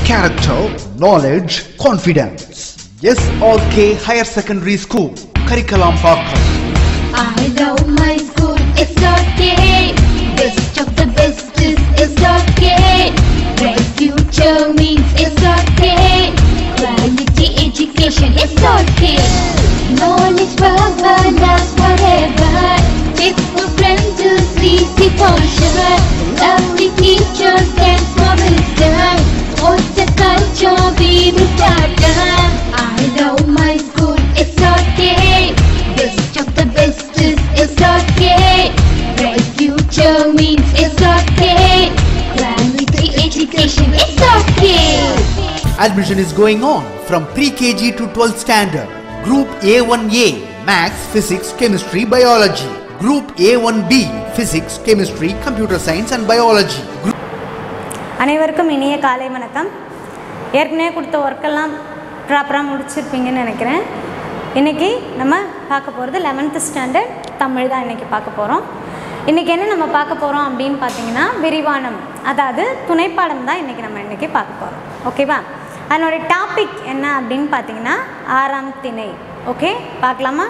character, knowledge, confidence. SRK Higher Secondary School, Curriculum Parker. I love my school, it's okay. Best of the best is it's okay. Bright future means it's okay. Quality education, it's okay. Knowledge forever, love forever. Faithful friends to see the culture. Lovely teachers and for wisdom. What's the culture we will start? I love my school, it's okay. Best of the best is it's okay. Bright future means it's okay. Quality education, it's okay. Admission is going on from pre-KG to 12th standard. Group A1A, Maths, Physics, Chemistry, Biology. Group A1B, Physics, Chemistry, Computer Science and Biology. Group அனைவருக்கும் இனிய காலை வணக்கம் ஏற்கனவே கொடுத்த ஒர்க்கெல்லாம் ப்ராப்பராக முடிச்சிருப்பீங்கன்னு நினைக்கிறேன் இன்றைக்கி நம்ம பார்க்க போகிறது லெவன்த்து ஸ்டாண்டர்ட் தமிழ் தான் இன்றைக்கி பார்க்க போகிறோம் இன்றைக்கி என்ன நம்ம பார்க்க போகிறோம் அப்படின்னு பார்த்தீங்கன்னா விரிவானம் அதாவது துணைப்பாடம் தான் இன்றைக்கி நம்ம இன்றைக்கி பார்க்க போகிறோம் ஓகேவா அதனுடைய டாபிக் என்ன அப்படின்னு பார்த்தீங்கன்னா ஆறாம் திணை ஓகே பார்க்கலாமா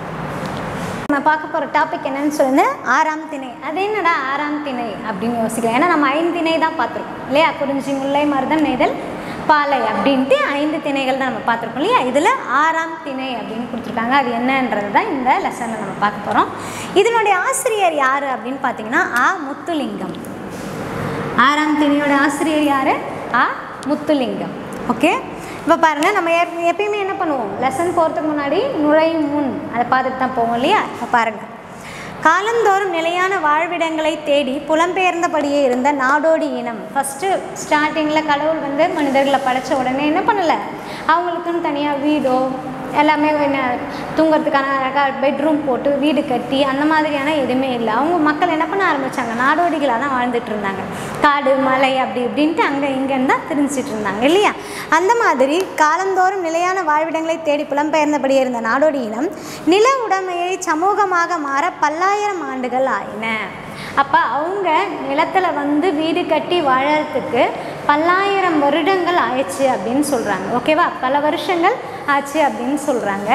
நம்ம பார்க்க போகிற டாபிக் என்னன்னு சொல்லுங்க ஆறாம் திணை அது என்னடா ஆறாம் திணை அப்படின்னு யோசிக்கலாம் ஏன்னா நம்ம ஐந்து திணை தான் பார்த்துருக்கோம் இல்லையா குறிஞ்சி முல்லை மருதம் நெய்தல் பாலை அப்படின்ட்டு ஐந்து திணைகள் தான் நம்ம பார்த்துருக்கோம் இல்லையா இதில் ஆறாம் திணை அப்படின்னு கொடுத்துருக்காங்க அது என்னன்றது தான் இந்த லெசனில் நம்ம பார்க்க போகிறோம் இதனுடைய ஆசிரியர் யார் அப்படின்னு பார்த்தீங்கன்னா ஆ முத்துலிங்கம் ஆறாம் திணையோட ஆசிரியர் யார் ஆ முத்துலிங்கம் ஓகே இப்போ பாருங்கள் நம்ம எப் எப்பயுமே என்ன பண்ணுவோம் லெசன் போகிறதுக்கு முன்னாடி நுழையும் முன் அதை பார்த்துட்டு தான் போவோம் இல்லையா இப்போ பாருங்கள் காலந்தோறும் நிலையான வாழ்விடங்களை தேடி புலம்பெயர்ந்தபடியே இருந்த நாடோடி இனம் ஃபஸ்ட்டு ஸ்டார்டிங்கில் கடவுள் வந்து மனிதர்களை படைச்ச உடனே என்ன பண்ணலை அவங்களுக்குன்னு தனியாக வீடோ எல்லாமே என்ன தூங்குறதுக்கான அழகாக பெட்ரூம் போட்டு வீடு கட்டி அந்த மாதிரியான எதுவுமே இல்லை அவங்க மக்கள் என்ன பண்ண ஆரம்பித்தாங்க நாடோடிகளாக தான் வாழ்ந்துட்டு இருந்தாங்க காடு மலை அப்படி இப்படின்ட்டு அங்கே இங்கேன்னு தான் தெரிஞ்சிட்டு இருந்தாங்க இல்லையா அந்த மாதிரி காலந்தோறும் நிலையான வாழ்விடங்களை தேடி புலம்பெயர்ந்தபடியே இருந்த நாடோடி இனம் நில உடைமையை சமூகமாக மாற பல்லாயிரம் ஆண்டுகள் ஆயின அப்போ அவங்க நிலத்தில் வந்து வீடு கட்டி வாழறதுக்கு பல்லாயிரம் வருடங்கள் ஆயிடுச்சு அப்படின்னு சொல்கிறாங்க ஓகேவா பல வருஷங்கள் ஆச்சு அப்படின்னு சொல்கிறாங்க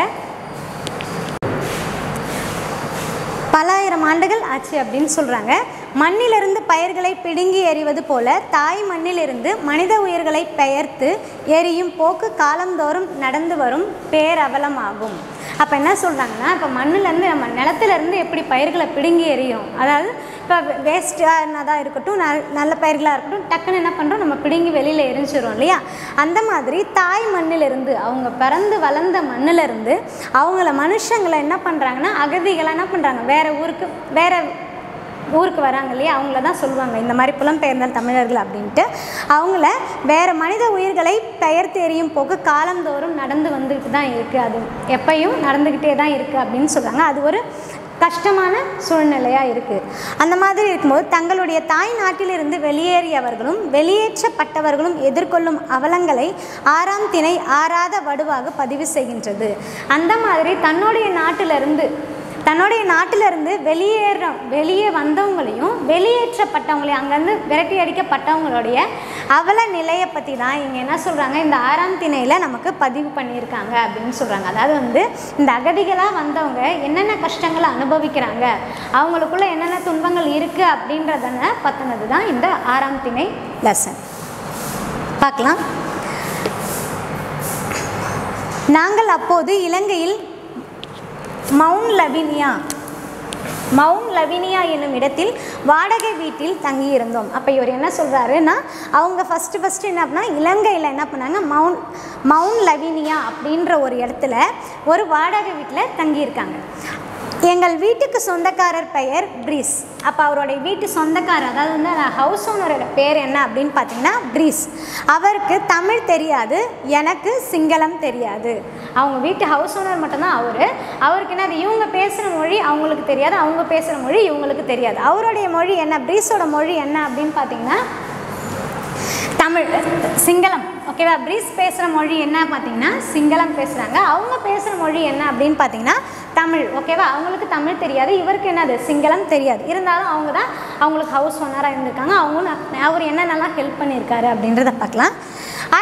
பல்லாயிரம் ஆண்டுகள் ஆச்சு அப்படின்னு சொல்கிறாங்க மண்ணிலிருந்து பயிர்களை பிடுங்கி எறிவது போல தாய் மண்ணிலிருந்து மனித உயிர்களை பெயர்த்து எரியும் போக்கு காலந்தோறும் நடந்து வரும் பேரவலமாகும் அப்போ என்ன சொல்கிறாங்கன்னா இப்போ மண்ணிலேருந்து நம்ம நிலத்துலேருந்து எப்படி பயிர்களை பிடுங்கி எறியும் அதாவது இப்போ வேஸ்ட்டாக என்னதாக இருக்கட்டும் ந நல்ல பயிர்களாக இருக்கட்டும் டக்குன்னு என்ன பண்ணுறோம் நம்ம பிடுங்கி வெளியில் எரிஞ்சிடும் இல்லையா அந்த மாதிரி தாய் மண்ணிலிருந்து அவங்க பிறந்து வளர்ந்த மண்ணிலிருந்து அவங்கள மனுஷங்களை என்ன பண்ணுறாங்கன்னா அகதிகளை என்ன பண்ணுறாங்க வேறு ஊருக்கு வேறு ஊருக்கு வராங்க இல்லையா அவங்கள தான் சொல்லுவாங்க இந்த மாதிரி புலம்பெயர்ந்த தமிழர்கள் அப்படின்ட்டு அவங்கள வேறு மனித உயிர்களை பெயர்த்து எறியும் போக்கு காலந்தோறும் நடந்து வந்துக்கிட்டு தான் இருக்குது அது எப்பையும் நடந்துக்கிட்டே தான் இருக்குது அப்படின்னு சொல்கிறாங்க அது ஒரு கஷ்டமான சூழ்நிலையாக இருக்குது அந்த மாதிரி இருக்கும்போது தங்களுடைய தாய் நாட்டிலிருந்து வெளியேறியவர்களும் வெளியேற்றப்பட்டவர்களும் எதிர்கொள்ளும் அவலங்களை ஆறாம் திணை ஆறாத வடுவாக பதிவு செய்கின்றது அந்த மாதிரி தன்னுடைய நாட்டிலிருந்து தன்னுடைய நாட்டிலிருந்து வெளியேற வெளியே வந்தவங்களையும் வெளியேற்றப்பட்டவங்களையும் அங்கேருந்து விரட்டி அடிக்கப்பட்டவங்களுடைய அவல நிலையை பற்றி தான் இங்கே என்ன சொல்கிறாங்க இந்த ஆறாம் திணையில் நமக்கு பதிவு பண்ணியிருக்காங்க அப்படின்னு சொல்கிறாங்க அதாவது வந்து இந்த அகதிகளாக வந்தவங்க என்னென்ன கஷ்டங்களை அனுபவிக்கிறாங்க அவங்களுக்குள்ள என்னென்ன துன்பங்கள் இருக்குது அப்படின்றதன பற்றினது தான் இந்த ஆறாம் திணை லெசன் பார்க்கலாம் நாங்கள் அப்போது இலங்கையில் மவுண்ட் லவினியா மவுண்ட் லவினியா என்னும் இடத்தில் வாடகை வீட்டில் தங்கியிருந்தோம் அப்போ இவர் என்ன சொல்கிறாருன்னா அவங்க ஃபஸ்ட்டு ஃபஸ்ட்டு என்ன பண்ணா இலங்கையில் என்ன பண்ணாங்க மவுண்ட் மவுண்ட் லவினியா அப்படின்ற ஒரு இடத்துல ஒரு வாடகை வீட்டில் தங்கியிருக்காங்க எங்கள் வீட்டுக்கு சொந்தக்காரர் பெயர் பிரீஸ் அப்போ அவருடைய வீட்டு சொந்தக்காரர் அதாவது வந்து அந்த ஹவுஸ் ஓனரோட பேர் என்ன அப்படின்னு பார்த்தீங்கன்னா பிரீஸ் அவருக்கு தமிழ் தெரியாது எனக்கு சிங்களம் தெரியாது அவங்க வீட்டு ஹவுஸ் ஓனர் மட்டும்தான் அவர் அவருக்கு என்ன இவங்க பேசுகிற மொழி அவங்களுக்கு தெரியாது அவங்க பேசுகிற மொழி இவங்களுக்கு தெரியாது அவருடைய மொழி என்ன பிரீஸோட மொழி என்ன அப்படின்னு பார்த்தீங்கன்னா தமிழ் சிங்களம் ஓகேவா பிரீஸ் பேசுகிற மொழி என்ன பார்த்தீங்கன்னா சிங்களம் பேசுகிறாங்க அவங்க பேசுகிற மொழி என்ன அப்படின்னு பார்த்தீங்கன்னா தமிழ் ஓகேவா அவங்களுக்கு தமிழ் தெரியாது இவருக்கு என்னது சிங்களம் தெரியாது இருந்தாலும் அவங்க தான் அவங்களுக்கு ஹவுஸ் ஓனராக இருந்திருக்காங்க அவங்க அவர் என்னென்னலாம் ஹெல்ப் பண்ணியிருக்காரு அப்படின்றத பார்க்கலாம்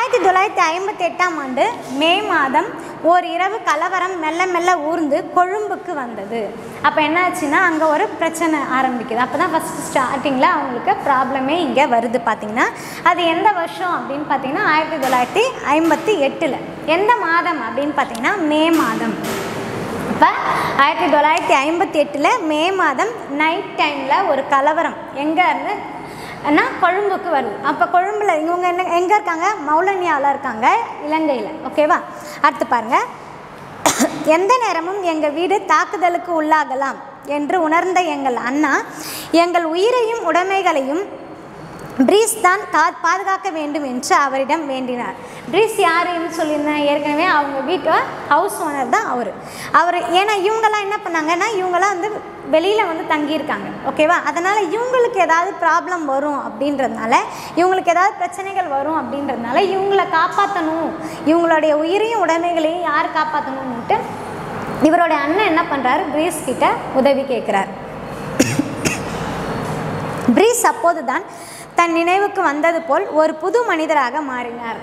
ஆயிரத்தி தொள்ளாயிரத்தி ஐம்பத்தி எட்டாம் ஆண்டு மே மாதம் ஓர் இரவு கலவரம் மெல்ல மெல்ல ஊர்ந்து கொழும்புக்கு வந்தது அப்போ என்னாச்சுன்னா அங்கே ஒரு பிரச்சனை ஆரம்பிக்குது அப்போ தான் ஃபஸ்ட்டு ஸ்டார்டிங்கில் அவங்களுக்கு ப்ராப்ளமே இங்கே வருது பார்த்தீங்கன்னா அது எந்த வருஷம் அப்படின்னு பார்த்தீங்கன்னா ஆயிரத்தி தொள்ளாயிரத்தி ஐம்பத்தி எட்டில் எந்த மாதம் அப்படின்னு பார்த்தீங்கன்னா மே மாதம் இப்போ ஆயிரத்தி தொள்ளாயிரத்தி ஐம்பத்தி எட்டில் மே மாதம் நைட் டைமில் ஒரு கலவரம் எங்கே இருந்து னா கொழும்புக்கு வருது அப்போ கொழும்பில் இவங்க என்ன எங்கே இருக்காங்க மௌலனியாவில் இருக்காங்க இலங்கையில் ஓகேவா அடுத்து பாருங்கள் எந்த நேரமும் எங்கள் வீடு தாக்குதலுக்கு உள்ளாகலாம் என்று உணர்ந்த எங்கள் அண்ணா எங்கள் உயிரையும் உடைமைகளையும் பிரீஸ் தான் கா பாதுகாக்க வேண்டும் என்று அவரிடம் வேண்டினார் பிரீஸ் யாருன்னு சொல்லியிருந்தேன் ஏற்கனவே அவங்க வீட்டு ஹவுஸ் ஓனர் தான் அவர் அவர் ஏன்னா இவங்கெல்லாம் என்ன பண்ணாங்கன்னா இவங்கெல்லாம் வந்து வெளியில் வந்து தங்கியிருக்காங்க ஓகேவா அதனால் இவங்களுக்கு ஏதாவது ப்ராப்ளம் வரும் அப்படின்றதுனால இவங்களுக்கு ஏதாவது பிரச்சனைகள் வரும் அப்படின்றதுனால இவங்கள காப்பாற்றணும் இவங்களுடைய உயிரையும் உடைமைகளையும் யார் காப்பாற்றணும்னுட்டு இவருடைய அண்ணன் என்ன பண்ணுறாரு பிரீஸ் கிட்ட உதவி கேட்குறார் பிரீஸ் அப்போதுதான் தன் நினைவுக்கு வந்தது போல் ஒரு புது மனிதராக மாறினார்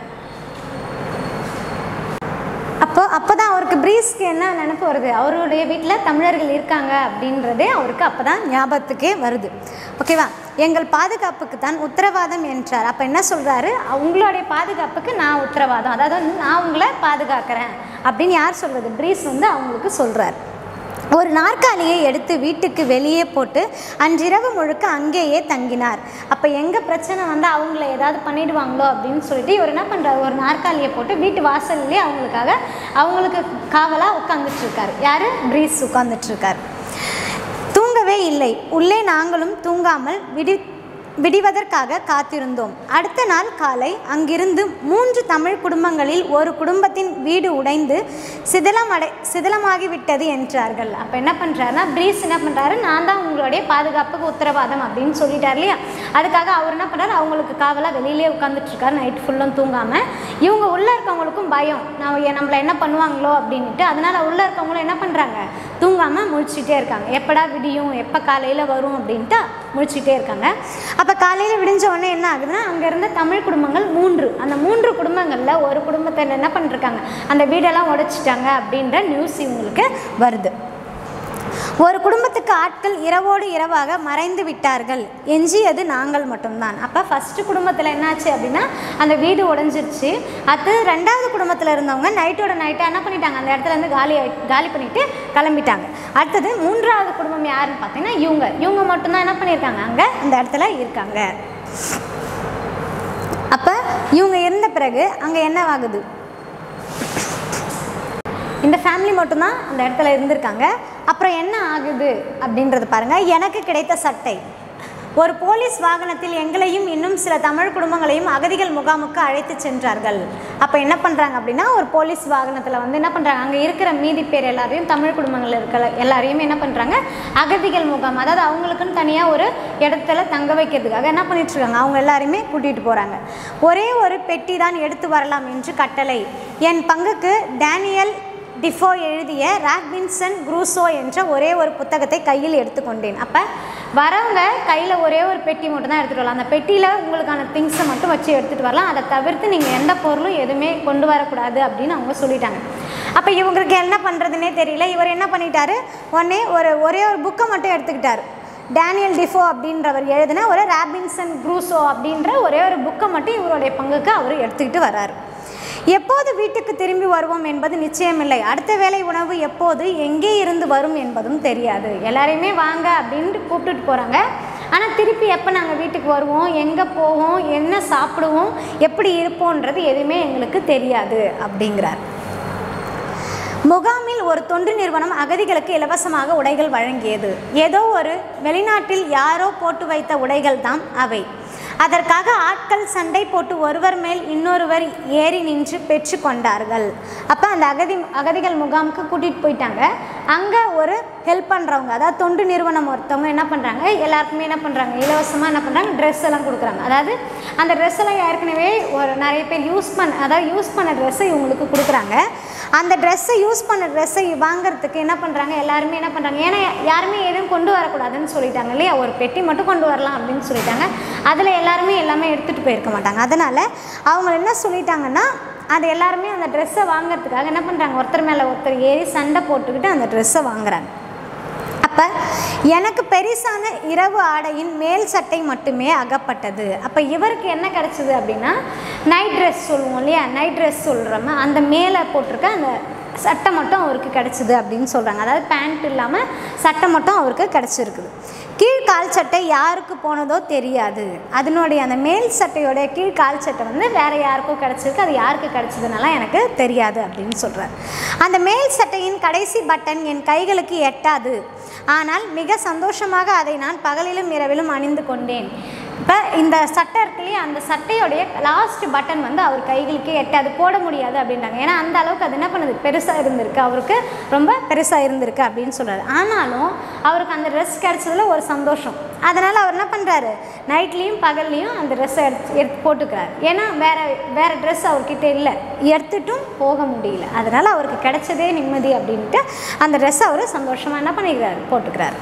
அப்போ அப்போ தான் அவருக்கு பிரீஸ்க்கு என்ன நினப்பு வருது அவருடைய வீட்டில் தமிழர்கள் இருக்காங்க அப்படின்றதே அவருக்கு அப்போ தான் ஞாபகத்துக்கே வருது ஓகேவா எங்கள் பாதுகாப்புக்கு தான் உத்தரவாதம் என்றார் அப்போ என்ன சொல்கிறாரு உங்களுடைய பாதுகாப்புக்கு நான் உத்தரவாதம் அதாவது வந்து நான் உங்களை பாதுகாக்கிறேன் அப்படின்னு யார் சொல்கிறது பிரீஸ் வந்து அவங்களுக்கு சொல்கிறார் ஒரு நாற்காலியை எடுத்து வீட்டுக்கு வெளியே போட்டு அன்றிரவு முழுக்க அங்கேயே தங்கினார் அப்போ எங்கே பிரச்சனை வந்து அவங்கள ஏதாவது பண்ணிடுவாங்களோ அப்படின்னு சொல்லிட்டு இவர் என்ன பண்ணுறாரு ஒரு நாற்காலியை போட்டு வீட்டு வாசல்லே அவங்களுக்காக அவங்களுக்கு காவலாக உட்காந்துட்ருக்காரு யார் பிரீஸ் உட்காந்துட்ருக்கார் தூங்கவே இல்லை உள்ளே நாங்களும் தூங்காமல் விடி விடிவதற்காக காத்திருந்தோம் அடுத்த நாள் காலை அங்கிருந்து மூன்று தமிழ் குடும்பங்களில் ஒரு குடும்பத்தின் வீடு உடைந்து சிதிலமடை சிதிலமாகிவிட்டது என்றார்கள் அப்போ என்ன பண்ணுறாருன்னா பிரீஸ் என்ன பண்ணுறாரு நான் தான் உங்களுடைய பாதுகாப்புக்கு உத்தரவாதம் அப்படின்னு சொல்லிட்டார் இல்லையா அதுக்காக அவர் என்ன பண்ணுறாரு அவங்களுக்கு காவலாக வெளியிலே உட்காந்துட்ருக்காரு நைட் ஃபுல்லும் தூங்காமல் இவங்க உள்ளே இருக்கவங்களுக்கும் பயம் நான் எ- நம்மளை என்ன பண்ணுவாங்களோ அப்படின்ட்டு அதனால் உள்ளே இருக்கவங்களும் என்ன பண்ணுறாங்க தூங்காமல் முழிச்சிட்டே இருக்காங்க எப்படா விடியும் எப்போ காலையில் வரும் அப்படின்ட்டு முழிச்சிட்டே இருக்காங்க அப்போ காலையில் விடிஞ்ச உடனே என்ன ஆகுதுன்னா அங்கே இருந்த தமிழ் குடும்பங்கள் மூன்று அந்த மூன்று குடும்பங்களில் ஒரு குடும்பத்தை என்ன பண்ணிருக்காங்க அந்த வீடெல்லாம் உடைச்சிட்டாங்க அப்படின்ற நியூஸ் இவங்களுக்கு வருது ஒரு குடும்பத்துக்கு ஆட்கள் இரவோடு இரவாக மறைந்து விட்டார்கள் எஞ்சியது நாங்கள் மட்டும்தான் அப்போ ஃபஸ்ட்டு குடும்பத்தில் என்னாச்சு அப்படின்னா அந்த வீடு உடஞ்சிருச்சு அடுத்து ரெண்டாவது குடும்பத்தில் இருந்தவங்க நைட்டோட நைட்டாக என்ன பண்ணிட்டாங்க அந்த இடத்துல இருந்து காலி ஆயி- காலி பண்ணிட்டு கிளம்பிட்டாங்க அடுத்தது மூன்றாவது குடும்பம் யாருன்னு பார்த்தீங்கன்னா இவங்க இவங்க மட்டும்தான் என்ன பண்ணியிருக்காங்க அங்கே அந்த இடத்துல இருக்காங்க அப்போ இவங்க இருந்த பிறகு அங்கே என்னவாகுது இந்த ஃபேமிலி மட்டும்தான் அந்த இடத்துல இருந்திருக்காங்க அப்புறம் என்ன ஆகுது அப்படின்றது பாருங்கள் எனக்கு கிடைத்த சட்டை ஒரு போலீஸ் வாகனத்தில் எங்களையும் இன்னும் சில தமிழ் குடும்பங்களையும் அகதிகள் முகாமுக்கு அழைத்து சென்றார்கள் அப்போ என்ன பண்ணுறாங்க அப்படின்னா ஒரு போலீஸ் வாகனத்தில் வந்து என்ன பண்ணுறாங்க அங்கே இருக்கிற மீதி பேர் எல்லாரையும் தமிழ் குடும்பங்கள் இருக்கிற எல்லாரையும் என்ன பண்ணுறாங்க அகதிகள் முகாம் அதாவது அவங்களுக்குன்னு தனியாக ஒரு இடத்துல தங்க வைக்கிறதுக்காக என்ன பண்ணிட்டு இருக்காங்க அவங்க எல்லாரையுமே கூட்டிகிட்டு போகிறாங்க ஒரே ஒரு பெட்டி தான் எடுத்து வரலாம் என்று கட்டளை என் பங்குக்கு டேனியல் டிஃபோ எழுதிய ராக்வின்சன் குரூசோ என்ற ஒரே ஒரு புத்தகத்தை கையில் எடுத்துக்கொண்டேன் அப்போ வரவங்க கையில் ஒரே ஒரு பெட்டி மட்டும் தான் எடுத்துகிட்டு வரலாம் அந்த பெட்டியில் உங்களுக்கான திங்ஸை மட்டும் வச்சு எடுத்துகிட்டு வரலாம் அதை தவிர்த்து நீங்கள் எந்த பொருளும் எதுவுமே கொண்டு வரக்கூடாது அப்படின்னு அவங்க சொல்லிட்டாங்க அப்போ இவங்களுக்கு என்ன பண்ணுறதுனே தெரியல இவர் என்ன பண்ணிட்டாரு உடனே ஒரு ஒரே ஒரு புக்கை மட்டும் எடுத்துக்கிட்டாரு டேனியல் டிஃபோ அப்படின்றவர் எழுதின ஒரு ராபின்சன் க்ரூசோ அப்படின்ற ஒரே ஒரு புக்கை மட்டும் இவருடைய பங்குக்கு அவர் எடுத்துக்கிட்டு வர்றாரு எப்போது வீட்டுக்கு திரும்பி வருவோம் என்பது நிச்சயமில்லை அடுத்த வேளை உணவு எப்போது எங்கே இருந்து வரும் என்பதும் தெரியாது எல்லாரையுமே வாங்க அப்படின்ட்டு கூப்பிட்டுட்டு போகிறாங்க ஆனால் திருப்பி எப்போ நாங்கள் வீட்டுக்கு வருவோம் எங்கே போவோம் என்ன சாப்பிடுவோம் எப்படி இருப்போன்றது எதுவுமே எங்களுக்கு தெரியாது அப்படிங்கிறார் முகாமில் ஒரு தொண்டு நிறுவனம் அகதிகளுக்கு இலவசமாக உடைகள் வழங்கியது ஏதோ ஒரு வெளிநாட்டில் யாரோ போட்டு வைத்த உடைகள் தான் அவை அதற்காக ஆட்கள் சண்டை போட்டு ஒருவர் மேல் இன்னொருவர் ஏறி நின்று பெற்று கொண்டார்கள் அப்போ அந்த அகதி அகதிகள் முகாமுக்கு கூட்டிகிட்டு போயிட்டாங்க அங்கே ஒரு ஹெல்ப் பண்ணுறவங்க அதாவது தொண்டு நிறுவனம் ஒருத்தவங்க என்ன பண்ணுறாங்க எல்லாருக்குமே என்ன பண்ணுறாங்க இலவசமாக என்ன பண்ணுறாங்க ட்ரெஸ் எல்லாம் கொடுக்குறாங்க அதாவது அந்த ட்ரெஸ் எல்லாம் ஏற்கனவே ஒரு நிறைய பேர் யூஸ் பண்ண அதாவது யூஸ் பண்ண ட்ரெஸ்ஸை இவங்களுக்கு கொடுக்குறாங்க அந்த ட்ரெஸ்ஸை யூஸ் பண்ண ட்ரெஸ்ஸை வாங்குறதுக்கு என்ன பண்ணுறாங்க எல்லாருமே என்ன பண்ணுறாங்க ஏன்னா யாருமே எதுவும் கொண்டு வரக்கூடாதுன்னு சொல்லிட்டாங்க இல்லையா ஒரு பெட்டி மட்டும் கொண்டு வரலாம் அப்படின்னு சொல்லிட்டாங்க அதில் எல்லாருமே எல்லாமே எடுத்துகிட்டு போயிருக்க மாட்டாங்க அதனால் அவங்க என்ன சொல்லிட்டாங்கன்னா அது எல்லாருமே அந்த ட்ரெஸ்ஸை வாங்குறதுக்காக என்ன பண்ணுறாங்க ஒருத்தர் மேலே ஒருத்தர் ஏறி சண்டை போட்டுக்கிட்டு அந்த ட்ரெஸ்ஸை வாங்குறாங்க அப்போ எனக்கு பெரிசான இரவு ஆடையின் மேல் சட்டை மட்டுமே அகப்பட்டது அப்போ இவருக்கு என்ன கிடச்சிது அப்படின்னா நைட் ட்ரெஸ் சொல்லுவோம் இல்லையா நைட் ட்ரெஸ் சொல்கிறோம அந்த மேலே போட்டிருக்க அந்த சட்டை மட்டும் அவருக்கு கிடச்சிது அப்படின்னு சொல்கிறாங்க அதாவது பேண்ட் இல்லாமல் சட்டை மட்டும் அவருக்கு கிடச்சிருக்குது கீழ் கால் சட்டை யாருக்கு போனதோ தெரியாது அதனுடைய அந்த மேல் சட்டையோடைய கீழ் கால் சட்டை வந்து வேறு யாருக்கும் கிடச்சிருக்கு அது யாருக்கு கிடச்சதுனால எனக்கு தெரியாது அப்படின்னு சொல்கிறார் அந்த மேல் சட்டையின் கடைசி பட்டன் என் கைகளுக்கு எட்டாது ஆனால் மிக சந்தோஷமாக அதை நான் பகலிலும் இரவிலும் அணிந்து கொண்டேன் இப்போ இந்த சட்டை இருக்கு இல்லையா அந்த சட்டையோடைய லாஸ்ட் பட்டன் வந்து அவர் கைகளுக்கே எட்டாது போட முடியாது அப்படின்றாங்க ஏன்னா அந்த அளவுக்கு அது என்ன பண்ணுது பெருசாக இருந்திருக்கு அவருக்கு ரொம்ப பெருசாக இருந்திருக்கு அப்படின்னு சொல்கிறாரு ஆனாலும் அவருக்கு அந்த ட்ரெஸ் கிடச்சதுல ஒரு சந்தோஷம் அதனால் அவர் என்ன பண்ணுறாரு நைட்லேயும் பகல்லையும் அந்த ட்ரெஸ்ஸை எடுத்து எடுத்து போட்டுக்கிறார் ஏன்னா வேறு வேறு ட்ரெஸ் அவர்கிட்ட இல்லை எடுத்துட்டும் போக முடியல அதனால் அவருக்கு கிடைச்சதே நிம்மதி அப்படின்ட்டு அந்த ட்ரெஸ்ஸை அவர் சந்தோஷமாக என்ன பண்ணிக்கிறாரு போட்டுக்கிறாரு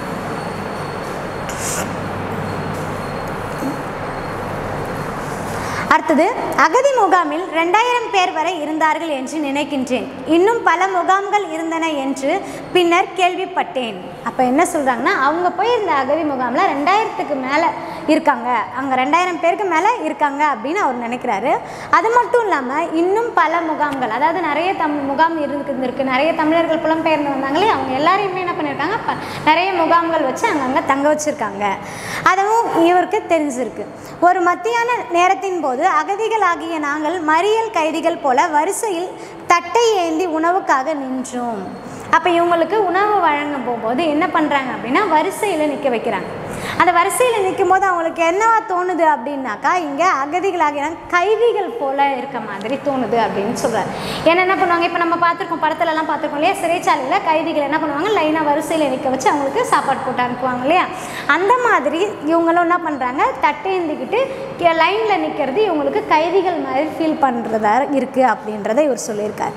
அடுத்தது அகதி முகாமில் ரெண்டாயிரம் பேர் வரை இருந்தார்கள் என்று நினைக்கின்றேன் இன்னும் பல முகாம்கள் இருந்தன என்று பின்னர் கேள்விப்பட்டேன் அப்போ என்ன சொல்கிறாங்கன்னா அவங்க போயிருந்த அகதி முகாமில் ரெண்டாயிரத்துக்கு மேலே இருக்காங்க அங்கே ரெண்டாயிரம் பேருக்கு மேலே இருக்காங்க அப்படின்னு அவர் நினைக்கிறாரு அது மட்டும் இல்லாமல் இன்னும் பல முகாம்கள் அதாவது நிறைய தமிழ் முகாம் இருந்துருக்கு நிறைய தமிழர்கள் புலம்பெயர்ந்து வந்தாங்களே அவங்க எல்லாரையுமே என்ன பண்ணியிருக்காங்க ப- நிறைய முகாம்கள் வச்சு அங்கங்கே தங்க வச்சுருக்காங்க அதுவும் இவருக்கு தெரிஞ்சிருக்கு ஒரு மத்தியான நேரத்தின் போது அகதிகளாகிய நாங்கள் மறியல் கைதிகள் போல வரிசையில் தட்டை ஏந்தி உணவுக்காக நின்றோம் அப்போ இவங்களுக்கு உணவு வழங்கும் போகும்போது என்ன பண்ணுறாங்க அப்படின்னா வரிசையில் நிற்க வைக்கிறாங்க அந்த வரிசையில் நிற்கும் போது அவங்களுக்கு என்னவா தோணுது அப்படின்னாக்கா இங்கே அகதிகளாகிய கைதிகள் போல இருக்க மாதிரி தோணுது அப்படின்னு சொல்கிறார் ஏன்னா என்ன பண்ணுவாங்க இப்போ நம்ம பார்த்துருக்கோம் படத்துலலாம் பார்த்துருக்கோம் இல்லையா சிறைச்சாலையில் கைதிகள் என்ன பண்ணுவாங்க லைனாக வரிசையில் நிற்க வச்சு அவங்களுக்கு சாப்பாடு போட்டு அனுப்புவாங்க இல்லையா அந்த மாதிரி இவங்களும் என்ன பண்ணுறாங்க தட்டேந்திக்கிட்டு லைனில் நிற்கிறது இவங்களுக்கு கைதிகள் மாதிரி ஃபீல் பண்ணுறதா இருக்குது அப்படின்றத இவர் சொல்லியிருக்கார்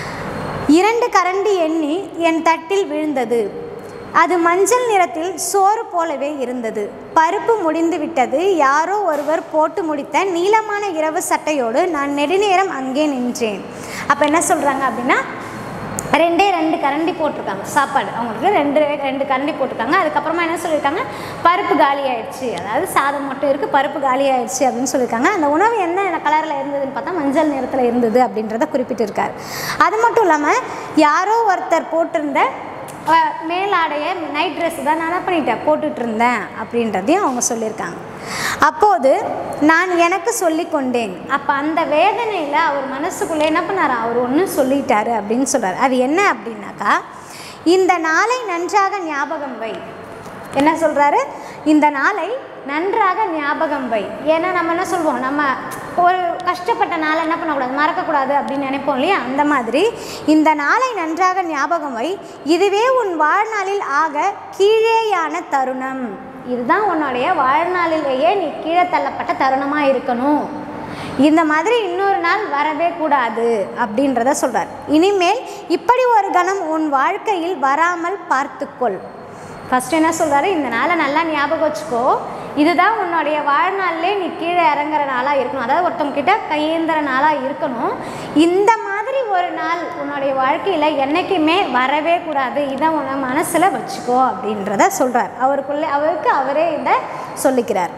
இரண்டு கரண்டி எண்ணி என் தட்டில் விழுந்தது அது மஞ்சள் நிறத்தில் சோறு போலவே இருந்தது பருப்பு முடிந்து விட்டது யாரோ ஒருவர் போட்டு முடித்த நீளமான இரவு சட்டையோடு நான் நெடுநேரம் அங்கே நின்றேன் அப்போ என்ன சொல்கிறாங்க அப்படின்னா ரெண்டே ரெண்டு கரண்டி போட்டிருக்காங்க சாப்பாடு அவங்களுக்கு ரெண்டு ரெண்டு கரண்டி போட்டிருக்காங்க அதுக்கப்புறமா என்ன சொல்லியிருக்காங்க பருப்பு காலி ஆயிடுச்சு அதாவது சாதம் மட்டும் இருக்குது பருப்பு காலி ஆயிடுச்சு அப்படின்னு சொல்லியிருக்காங்க அந்த உணவு என்ன கலரில் இருந்ததுன்னு பார்த்தா மஞ்சள் நிறத்தில் இருந்தது அப்படின்றத குறிப்பிட்டிருக்காரு அது மட்டும் இல்லாமல் யாரோ ஒருத்தர் போட்டிருந்த அஹ், மேலாடைய நைட் ட்ரெஸ் தான் நான் என்ன பண்ணிட்டேன் போட்டுட்டு இருந்தேன் அப்படின்றதையும் அவங்க சொல்லியிருக்காங்க அப்போது நான் எனக்கு சொல்லி கொண்டேன் அப்போ அந்த வேதனையில் அவர் மனசுக்குள்ளே என்ன பண்ணாரா அவர் ஒன்று சொல்லிட்டாரு அப்படின்னு சொல்றாரு அது என்ன அப்படின்னாக்கா இந்த நாளை நன்றாக ஞாபகம் வை என்ன சொல்கிறாரு இந்த நாளை நன்றாக ஞாபகம் வை ஏன்னா நம்ம என்ன சொல்வோம் நம்ம ஒரு கஷ்டப்பட்ட நாளை என்ன பண்ணக்கூடாது மறக்கக்கூடாது அப்படின்னு நினைப்போம் இல்லையா அந்த மாதிரி இந்த நாளை நன்றாக ஞாபகம் வை இதுவே உன் வாழ்நாளில் ஆக கீழேயான தருணம் இதுதான் உன்னுடைய வாழ்நாளிலேயே நீ கீழே தள்ளப்பட்ட தருணமாக இருக்கணும் இந்த மாதிரி இன்னொரு நாள் வரவே கூடாது அப்படின்றத சொல்கிறார் இனிமேல் இப்படி ஒரு கணம் உன் வாழ்க்கையில் வராமல் பார்த்துக்கொள் ஃபஸ்ட் என்ன சொல்கிறாரு இந்த நாளை நல்லா ஞாபகம் வச்சுக்கோ இதுதான் உன்னுடைய வாழ்நாளிலே நீ கீழே இறங்குற நாளாக இருக்கணும் அதாவது ஒருத்தவங்க கிட்ட கையேந்திர நாளாக இருக்கணும் இந்த மாதிரி ஒரு நாள் உன்னுடைய வாழ்க்கையில் என்றைக்குமே வரவே கூடாது இதை உன மனசில் வச்சுக்கோ அப்படின்றத சொல்கிறார் அவருக்குள்ளே அவருக்கு அவரே இதை சொல்லிக்கிறார்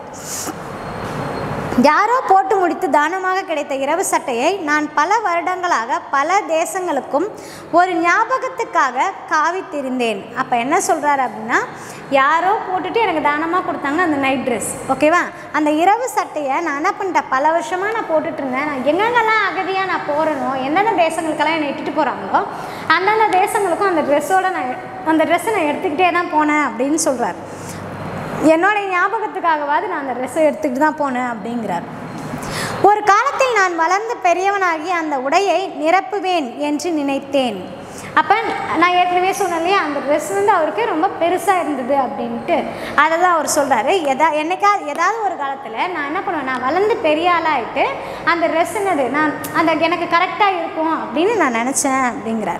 யாரோ போட்டு முடித்து தானமாக கிடைத்த இரவு சட்டையை நான் பல வருடங்களாக பல தேசங்களுக்கும் ஒரு ஞாபகத்துக்காக காவித் திரிந்தேன் அப்போ என்ன சொல்கிறாரு அப்படின்னா யாரோ போட்டுட்டு எனக்கு தானமாக கொடுத்தாங்க அந்த நைட் ட்ரெஸ் ஓகேவா அந்த இரவு சட்டையை நான் என்ன பண்ணிட்டேன் பல வருஷமாக நான் போட்டுட்டு இருந்தேன் நான் எங்கெங்கெல்லாம் அகதியாக நான் போகிறனோ எந்தெந்த தேசங்களுக்கெல்லாம் என்னை இட்டுட்டு போகிறாங்களோ அந்தந்த தேசங்களுக்கும் அந்த ட்ரெஸ்ஸோட நான் அந்த ட்ரெஸ்ஸை நான் எடுத்துக்கிட்டே தான் போனேன் அப்படின்னு சொல்கிறார் என்னோட ஞாபகத்துக்காகவாது நான் அந்த ட்ரெஸ்ஸை எடுத்துக்கிட்டு தான் போனேன் அப்படிங்கிறார் ஒரு காலத்தில் நான் வளர்ந்து பெரியவனாகி அந்த உடையை நிரப்புவேன் என்று நினைத்தேன் அப்போ நான் ஏற்கனவே சொன்னேன் இல்லையா அந்த ட்ரெஸ் வந்து அவருக்கு ரொம்ப பெருசாக இருந்தது அப்படின்ட்டு அதை தான் அவர் சொல்கிறாரு எதா என்னைக்கா ஏதாவது ஒரு காலத்தில் நான் என்ன பண்ணுவேன் நான் வளர்ந்து பெரிய ஆளாயிட்டு அந்த ட்ரெஸ் என்னது நான் அந்த எனக்கு கரெக்டாக இருக்கும் அப்படின்னு நான் நினச்சேன் அப்படிங்கிறார்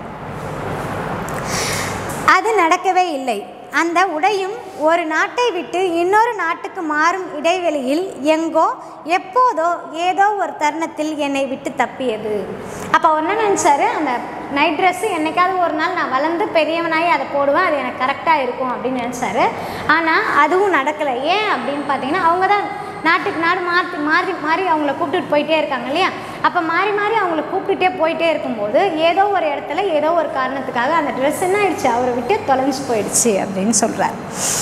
அது நடக்கவே இல்லை அந்த உடையும் ஒரு நாட்டை விட்டு இன்னொரு நாட்டுக்கு மாறும் இடைவெளியில் எங்கோ எப்போதோ ஏதோ ஒரு தருணத்தில் என்னை விட்டு தப்பியது அப்போ அவர் என்ன நினச்சாரு அந்த நைட் ட்ரெஸ்ஸு என்னைக்காவது ஒரு நாள் நான் வளர்ந்து பெரியவனாகி அதை போடுவேன் அது எனக்கு கரெக்டாக இருக்கும் அப்படின்னு நினச்சாரு ஆனால் அதுவும் நடக்கலை ஏன் அப்படின்னு பார்த்தீங்கன்னா அவங்க தான் நாட்டுக்கு நாடு மாற்றி மாறி மாறி அவங்கள கூப்பிட்டுட்டு போயிட்டே இருக்காங்க இல்லையா அப்போ மாறி மாறி அவங்கள கூப்பிட்டுட்டே போயிட்டே இருக்கும்போது ஏதோ ஒரு இடத்துல ஏதோ ஒரு காரணத்துக்காக அந்த ட்ரெஸ் என்ன ஆயிடுச்சு அவரை விட்டு தொலைஞ்சு போயிடுச்சு அப்படின்னு சொல்கிறார்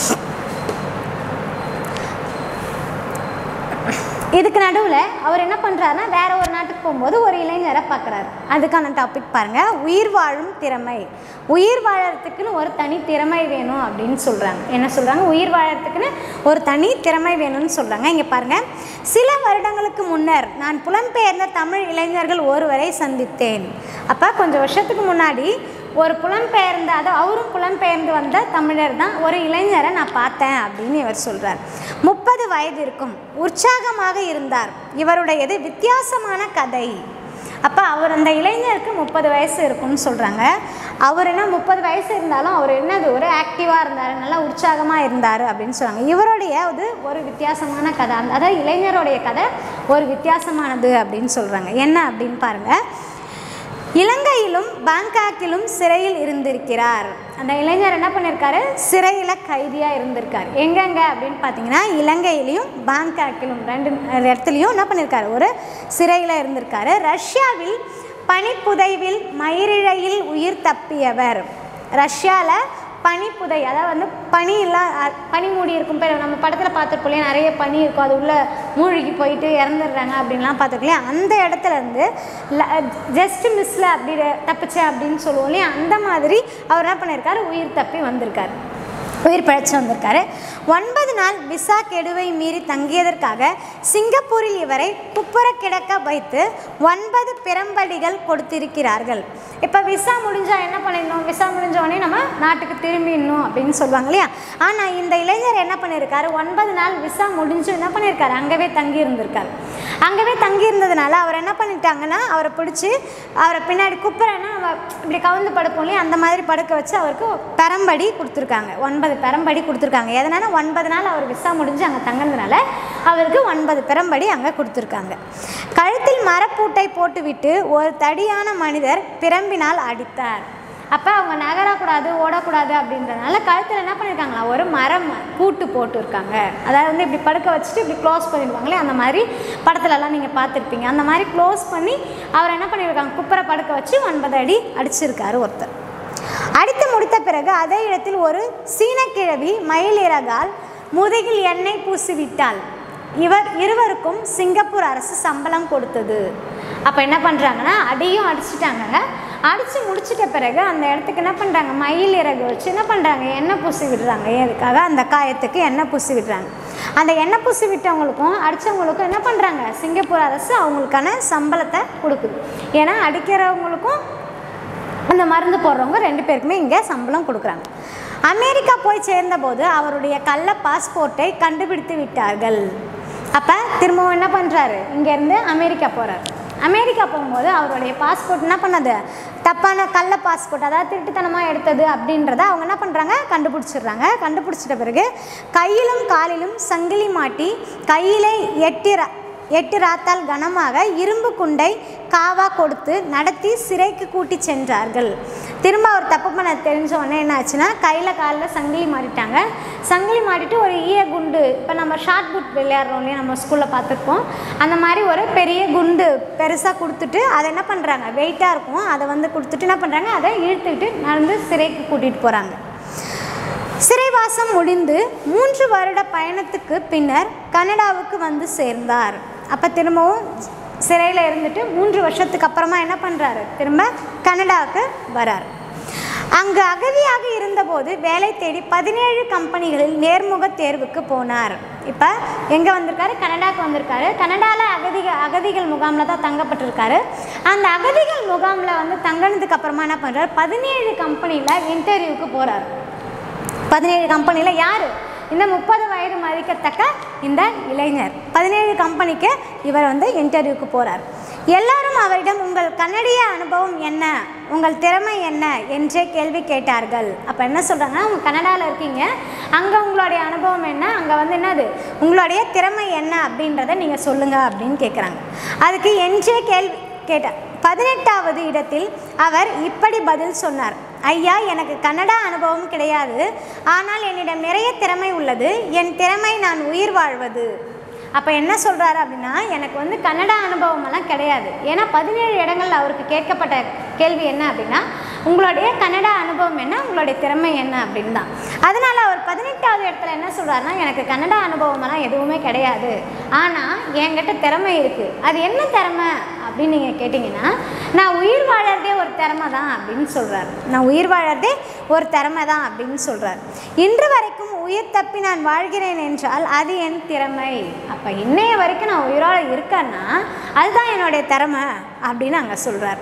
இதுக்கு நடுவில் அவர் என்ன பண்ணுறாருன்னா வேற ஒரு நாட்டுக்கு போகும்போது ஒரு இளைஞரை பார்க்குறாரு அதுக்கான டாபிக் பாருங்கள் உயிர் வாழும் திறமை உயிர் வாழறதுக்குன்னு ஒரு தனி திறமை வேணும் அப்படின்னு சொல்கிறாங்க என்ன சொல்கிறாங்க உயிர் வாழறதுக்குன்னு ஒரு தனி திறமை வேணும்னு சொல்கிறாங்க இங்கே பாருங்கள் சில வருடங்களுக்கு முன்னர் நான் புலம்பெயர்ந்த தமிழ் இளைஞர்கள் ஒருவரை சந்தித்தேன் அப்போ கொஞ்சம் வருஷத்துக்கு முன்னாடி ஒரு புலம்பெயர்ந்த அதாவது அவரும் புலம்பெயர்ந்து வந்த தமிழர் தான் ஒரு இளைஞரை நான் பார்த்தேன் அப்படின்னு இவர் சொல்கிறார் முப்பது வயது இருக்கும் உற்சாகமாக இருந்தார் இவருடையது வித்தியாசமான கதை அப்போ அவர் அந்த இளைஞருக்கு முப்பது வயசு இருக்கும்னு சொல்கிறாங்க அவர் என்ன முப்பது வயசு இருந்தாலும் அவர் என்னது ஒரு ஆக்டிவாக இருந்தார் நல்லா உற்சாகமாக இருந்தார் அப்படின்னு சொல்கிறாங்க இவருடைய அது ஒரு வித்தியாசமான கதை அந்த அதாவது இளைஞருடைய கதை ஒரு வித்தியாசமானது அப்படின்னு சொல்கிறாங்க என்ன அப்படின்னு பாருங்கள் இலங்கையிலும் பாங்காக்கிலும் சிறையில் இருந்திருக்கிறார் அந்த இளைஞர் என்ன பண்ணியிருக்காரு சிறையில் கைதியாக இருந்திருக்கார் எங்கெங்க அப்படின்னு பார்த்தீங்கன்னா இலங்கையிலையும் பாங்காக்கிலும் ரெண்டு இடத்துலையும் என்ன பண்ணியிருக்காரு ஒரு சிறையில் இருந்திருக்காரு ரஷ்யாவில் பனிப்புதைவில் மயிரிழையில் உயிர் தப்பியவர் ரஷ்யாவில் பனிப்புதை அதாவது வந்து பனி எல்லாம் அ- பனி மூடி இருக்கும் பேர் நம்ம படத்தில் பார்த்துருப்போம் இல்லையா நிறைய பனி இருக்கும் அது உள்ளே மூழ்கி போயிட்டு இறந்துடுறாங்க அப்படின்லாம் பார்த்துருக்கோம் இல்லையா அந்த இடத்துல இருந்து ஜஸ்ட் மிஸ்ஸில் அப்படி தப்பிச்சேன் அப்படின்னு சொல்லுவோம் இல்லையா அந்த மாதிரி அவர் என்ன பண்ணியிருக்காரு உயிர் தப்பி வந்திருக்காரு உயிர் பிழைச்சு வந்திருக்காரு ஒன்பது நாள் விசா கெடுவை மீறி தங்கியதற்காக சிங்கப்பூரில் இவரை குப்புற கிடக்க வைத்து ஒன்பது பிரம்படிகள் கொடுத்திருக்கிறார்கள் இப்போ விசா முடிஞ்சால் என்ன பண்ணிடணும் விசா முடிஞ்ச உடனே நம்ம நாட்டுக்கு திரும்பிடணும் அப்படின்னு சொல்லுவாங்க இல்லையா ஆனால் இந்த இளைஞர் என்ன பண்ணியிருக்காரு ஒன்பது நாள் விசா முடிஞ்சு என்ன பண்ணியிருக்காரு அங்கவே தங்கி இருந்திருக்காரு அங்கவே தங்கி இருந்ததுனால அவர் என்ன பண்ணிட்டாங்கன்னா அவரை பிடிச்சி அவரை பின்னாடி குப்புறன்னா நம்ம இப்படி கவுந்து படுப்போம் இல்லையா அந்த மாதிரி படுக்க வச்சு அவருக்கு பெரம்படி கொடுத்துருக்காங்க ஒன்பது பெரம்படி கொடுத்துருக்காங்க எதனால ஒன்பது நாள் அவர் விசா முடிஞ்சு அங்கே தங்கினதுனால அவருக்கு ஒன்பது பெரம்படி அங்கே கொடுத்துருக்காங்க கழுத்தில் மரப்பூட்டை போட்டுவிட்டு ஒரு தடியான மனிதர் பிரம்பினால் அடித்தார் அப்போ அவங்க நகரக்கூடாது ஓடக்கூடாது அப்படின்றதுனால கழுத்தில் என்ன பண்ணியிருக்காங்களா ஒரு மரம் பூட்டு போட்டிருக்காங்க அதாவது வந்து இப்படி படுக்க வச்சுட்டு இப்படி க்ளோஸ் பண்ணிடுவாங்களே அந்த மாதிரி படத்துலலாம் நீங்கள் பார்த்துருப்பீங்க அந்த மாதிரி க்ளோஸ் பண்ணி அவர் என்ன பண்ணியிருக்காங்க குப்பரை படுக்க வச்சு ஒன்பது அடி அடிச்சிருக்காரு ஒருத்தர் அடித்து முடித்த பிறகு அதே இடத்தில் ஒரு சீனக்கிழவி மயிலிறகால் முதுகில் எண்ணெய் பூசிவிட்டாள் இவர் இருவருக்கும் சிங்கப்பூர் அரசு சம்பளம் கொடுத்தது அப்போ என்ன பண்ணுறாங்கன்னா அடியும் அடிச்சிட்டாங்க அடித்து முடிச்சிட்ட பிறகு அந்த இடத்துக்கு என்ன பண்ணுறாங்க மயில் இறகு வச்சு என்ன பண்ணுறாங்க எண்ணெய் பூசி விடுறாங்க எதுக்காக அந்த காயத்துக்கு எண்ணெய் பூசி விடுறாங்க அந்த எண்ணெய் பூசி விட்டவங்களுக்கும் அடித்தவங்களுக்கும் என்ன பண்ணுறாங்க சிங்கப்பூர் அரசு அவங்களுக்கான சம்பளத்தை கொடுக்குது ஏன்னா அடிக்கிறவங்களுக்கும் அந்த மருந்து போடுறவங்க ரெண்டு பேருக்குமே இங்கே சம்பளம் கொடுக்குறாங்க அமெரிக்கா போய் சேர்ந்தபோது அவருடைய கள்ள பாஸ்போர்ட்டை கண்டுபிடித்து விட்டார்கள் அப்போ திரும்பவும் என்ன பண்ணுறாரு இங்கேருந்து அமெரிக்கா போகிறார் அமெரிக்கா போகும்போது அவருடைய பாஸ்போர்ட் என்ன பண்ணது தப்பான கள்ள பாஸ்போர்ட் அதாவது திருட்டுத்தனமாக எடுத்தது அப்படின்றத அவங்க என்ன பண்ணுறாங்க கண்டுபிடிச்சிடுறாங்க கண்டுபிடிச்சிட்ட பிறகு கையிலும் காலிலும் சங்கிலி மாட்டி கையிலே எட்டி ர- எட்டு ராத்தால் கனமாக இரும்பு குண்டை காவா கொடுத்து நடத்தி சிறைக்கு கூட்டி சென்றார்கள் திரும்ப அவர் தப்பு பண்ண தெரிஞ்ச உடனே என்ன ஆச்சுன்னா கையில் காலில் சங்கிலி மாட்டிட்டாங்க சங்கிலி மாட்டிட்டு ஒரு ஈய குண்டு இப்போ நம்ம ஷார்ட் புட் விளையாடுறோம் இல்லையா நம்ம ஸ்கூலில் பார்த்துருப்போம் அந்த மாதிரி ஒரு பெரிய குண்டு பெருசாக கொடுத்துட்டு அதை என்ன பண்ணுறாங்க வெயிட்டாக இருக்கும் அதை வந்து கொடுத்துட்டு என்ன பண்ணுறாங்க அதை இழுத்துக்கிட்டு நடந்து சிறைக்கு கூட்டிகிட்டு போகிறாங்க சிறைவாசம் முடிந்து மூன்று வருட பயணத்துக்கு பின்னர் கனடாவுக்கு வந்து சேர்ந்தார் அப்போ திரும்பவும் சிறையில் இருந்துட்டு மூன்று வருஷத்துக்கு அப்புறமா என்ன பண்ணுறாரு திரும்ப கனடாவுக்கு வரார் அங்கு அகதியாக இருந்தபோது வேலை தேடி பதினேழு கம்பெனிகளில் நேர்முக தேர்வுக்கு போனார் இப்போ எங்கே வந்திருக்காரு கனடாக்கு வந்திருக்காரு கனடாவில் அகதிக அகதிகள் முகாமில் தான் தங்கப்பட்டிருக்காரு அந்த அகதிகள் முகாமில் வந்து தங்கினதுக்கு அப்புறமா என்ன பண்ணுறாரு பதினேழு கம்பெனியில் இன்டர்வியூக்கு போகிறார் பதினேழு கம்பெனியில் யார் இந்த முப்பது வயது மதிக்கத்தக்க இந்த இளைஞர் பதினேழு கம்பெனிக்கு இவர் வந்து இன்டர்வியூக்கு போகிறார் எல்லாரும் அவரிடம் உங்கள் கன்னடிய அனுபவம் என்ன உங்கள் திறமை என்ன என்றே கேள்வி கேட்டார்கள் அப்போ என்ன சொல்கிறாங்கன்னா உங்கள் கனடாவில் இருக்கீங்க அங்கே உங்களுடைய அனுபவம் என்ன அங்கே வந்து என்னது உங்களுடைய திறமை என்ன அப்படின்றத நீங்கள் சொல்லுங்கள் அப்படின்னு கேட்குறாங்க அதுக்கு என்றே கேள்வி கேட்டார் பதினெட்டாவது இடத்தில் அவர் இப்படி பதில் சொன்னார் ஐயா எனக்கு கன்னடா அனுபவம் கிடையாது ஆனால் என்னிடம் நிறைய திறமை உள்ளது என் திறமை நான் உயிர் வாழ்வது அப்போ என்ன சொல்கிறாரு அப்படின்னா எனக்கு வந்து கன்னடா அனுபவமெல்லாம் கிடையாது ஏன்னா பதினேழு இடங்கள்ல அவருக்கு கேட்கப்பட்ட கேள்வி என்ன அப்படின்னா உங்களுடைய கன்னடா அனுபவம் என்ன உங்களுடைய திறமை என்ன அப்படின்னு தான் அதனால் அவர் பதினெட்டாவது இடத்துல என்ன சொல்கிறாருன்னா எனக்கு கன்னடா அனுபவமெல்லாம் எதுவுமே கிடையாது ஆனால் என்கிட்ட திறமை இருக்குது அது என்ன திறமை அப்படின்னு நீங்கள் கேட்டிங்கன்னா நான் உயிர் வாழறதே ஒரு திறமை தான் அப்படின்னு சொல்கிறார் நான் உயிர் வாழறதே ஒரு திறமை தான் அப்படின்னு சொல்கிறார் இன்று வரைக்கும் உயிர் தப்பி நான் வாழ்கிறேன் என்றால் அது என் திறமை அப்போ இன்னைய வரைக்கும் நான் உயிரோடு இருக்கேன்னா அதுதான் என்னுடைய திறமை அப்படின்னு அங்கே சொல்கிறார்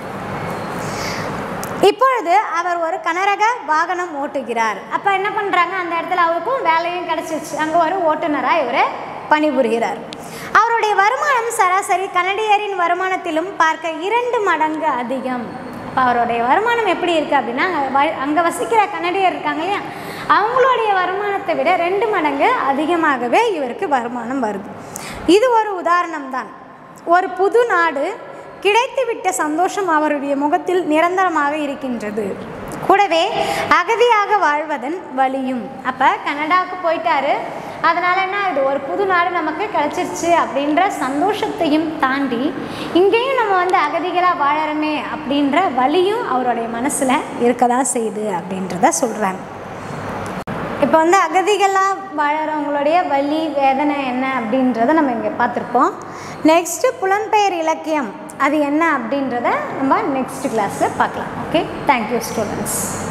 இப்பொழுது அவர் ஒரு கனரக வாகனம் ஓட்டுகிறார் அப்போ என்ன பண்ணுறாங்க அந்த இடத்துல அவருக்கும் வேலையும் கிடச்சிருச்சு அங்கே ஒரு ஓட்டுநராக இவர் பணிபுரிகிறார் அவருடைய வருமானம் சராசரி கனடியரின் வருமானத்திலும் பார்க்க இரண்டு மடங்கு அதிகம் அப்போ அவருடைய வருமானம் எப்படி இருக்குது அப்படின்னா அங்கே வ அங்கே வசிக்கிற கனடியர் இருக்காங்க இல்லையா அவங்களுடைய வருமானத்தை விட ரெண்டு மடங்கு அதிகமாகவே இவருக்கு வருமானம் வருது இது ஒரு உதாரணம் தான் ஒரு புது நாடு கிடைத்துவிட்ட சந்தோஷம் அவருடைய முகத்தில் நிரந்தரமாக இருக்கின்றது கூடவே அகதியாக வாழ்வதன் வழியும் அப்போ கனடாவுக்கு போயிட்டாரு அதனால் என்ன இது ஒரு புது நாடு நமக்கு கிடச்சிருச்சு அப்படின்ற சந்தோஷத்தையும் தாண்டி இங்கேயும் நம்ம வந்து அகதிகளாக வாழறோமே அப்படின்ற வழியும் அவருடைய மனசில் இருக்க தான் செய்யுது அப்படின்றத சொல்கிறாங்க இப்போ வந்து அகதிகளாக வாழறவங்களுடைய வலி வேதனை என்ன அப்படின்றத நம்ம இங்கே பார்த்துருப்போம் நெக்ஸ்ட்டு புலம்பெயர் இலக்கியம் அது என்ன அப்படின்றத நம்ம நெக்ஸ்ட் கிளாஸில் பார்க்கலாம் ஓகே தேங்க்யூ ஸ்டூடெண்ட்ஸ்